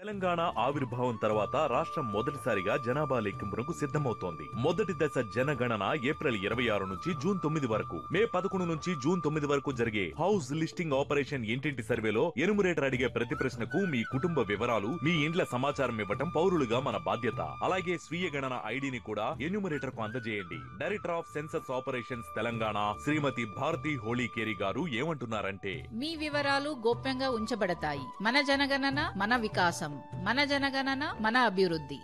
తెలంగాణ ఆవిర్భావం తర్వాత రాష్ట్రం మొదటిసారిగా జనాభా లెక్కింపునకు సిద్ధమవుతోంది మొదటి దశ జనగణన ఏప్రిల్ ఇరవై ఆరు నుంచి జూన్ తొమ్మిది వరకు మే పదకొండు నుంచి జూన్ తొమ్మిది వరకు జరిగే హౌస్ లిస్టింగ్ ఆపరేషన్ ఇంటింటి సర్వేలో ఎనుమరేటర్ అడిగే ప్రతి ప్రశ్నకు మీ కుటుంబ వివరాలు మీ ఇండ్ల సమాచారం ఇవ్వటం పౌరులుగా మన బాధ్యత అలాగే స్వీయ గణన ఐడిని కూడా ఎన్యూమరేటర్ కు అందజేయండి director of census operations Telangana Shrimati Bharati Holikeri garu ఏమంటున్నారంటే మీ వివరాలు గోప్యంగా ఉంచబడతాయి మన జనగణన మన వికాసం మన జనగణన మన అభివృద్ధి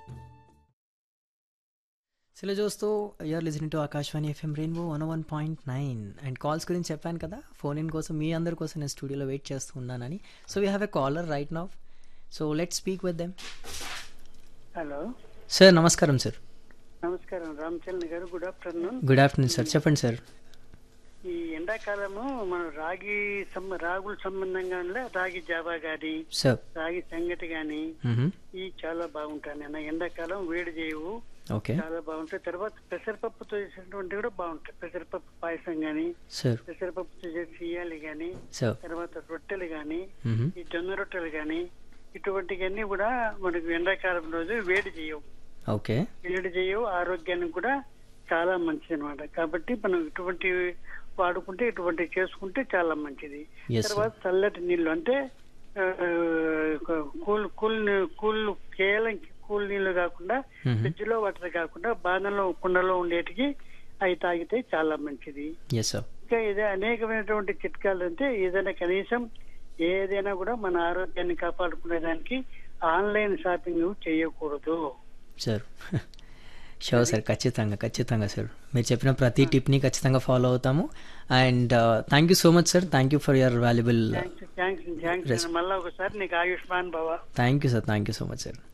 సిలో చూస్తూ you are listening to Akashvani FM Rainbow one one point nine and calls గురించి చెప్పాను కదా ఫోన్ ఇన్ కోసం మీ అందరి కోసం నేను స్టూడియోలో వెయిట్ చేస్తూ ఉన్నానని so we have a caller right now so let speak with them hello sir నమస్కారం సార్ నమస్కారం Ramachandra garu good afternoon good afternoon sir చెప్పండి సార్ ఈ ఎండాకాలము మనం రాగి సంబ రాగుల సంబంధంగా ఉండే రాగి జావా గాని సార్ రాగి సంగటి గాని ఈ చాలా బాగుంటాయి నాన్న ఎండాకాలం వేడి చేయవు ఓకే చాలా బాగుంటాయి తర్వాత పెసరపప్పుతో చేసినటువంటి కూడా బాగుంటాయి పెసరపప్పు పాయసం గాని సార్ పెసరపప్పుతో చేసే సియాలి గాని సార్ తర్వాత రొట్టెలు గాని ఈ జొన్న రొట్టెలు గాని ఇటువంటివన్నీ కూడా మనకు ఎండాకాలం రోజు వేడి చేయవు ఓకే వేడి చేయవు ఆరోగ్యానికి కూడా చాలా మంచిది అనమాట కాబట్టి మనం ఇటువంటి వాడుకుంటే ఇటువంటి చేసుకుంటే చాలా మంచిది Yes, తర్వాత చల్లటి నీళ్లు అంటే ఆ, కూల్ కూల్ నీ- కూల్ కేవలం కూల్ నీళ్లు కాకుండా Mhm. ఫ్రిడ్జ్ లో వాటర్ కాకుండా బాణంలో కుండలో ఉండేటికి అవి తాగితే చాలా మంచిది ఎస్ సార్ ఇంకా ఇదే అనేకమైనటువంటి చిట్కాలు అంటే ఏదైనా కనీసం ఏదైనా కూడా మన ఆరోగ్యాన్ని కాపాడుకునేదానికి ఆన్లైన్ షాపింగ్ చేయకూడదు సార్ షూర్ సార్ ఖచ్చితంగా ఖచ్చితంగా సార్ మీరు చెప్పిన ప్రతి టిప్ని ఖచ్చితంగా ఫాలో అవుతాము and thank you so much sir thank you for your valuable thanks thanks thanks మళ్ళీ ఒకసారి నీకు ఆయుష్మాన్ భవ thank you sir thank you so much sir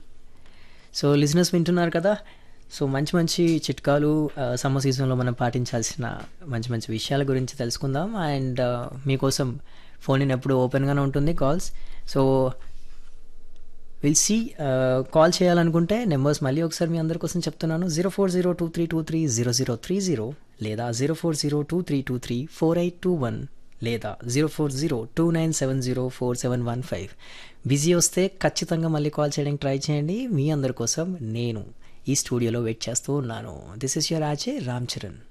so listeners వింటున్నారు కదా సో మంచి మంచి చిట్కాలు సమ్మర్ సీజన్లో మనం పాటించాల్సిన మంచి మంచి విషయాల గురించి తెలుసుకుందాం అండ్ మీకోసం ఫోన్ ఇన్ ఎప్పుడు ఓపెన్గానే ఉంటుంది calls so will see call చేయాలనుకుంటే నెంబర్స్ మళ్ళీ ఒకసారి మీ అందరి కోసం చెప్తున్నాను zero four zero two three two three zero zero three zero లేదా zero four zero two three two three four eight two one లేదా zero four zero two nine seven zero four seven one five busy వస్తే ఖచ్చితంగా మళ్ళీ call చేయడానికి try చేయండి మీ అందరి కోసం నేను ఈ స్టూడియోలో వెయిట్ చేస్తూ ఉన్నాను దిస్ ఇస్ యువర్ ఆచే రామ్ చరణ్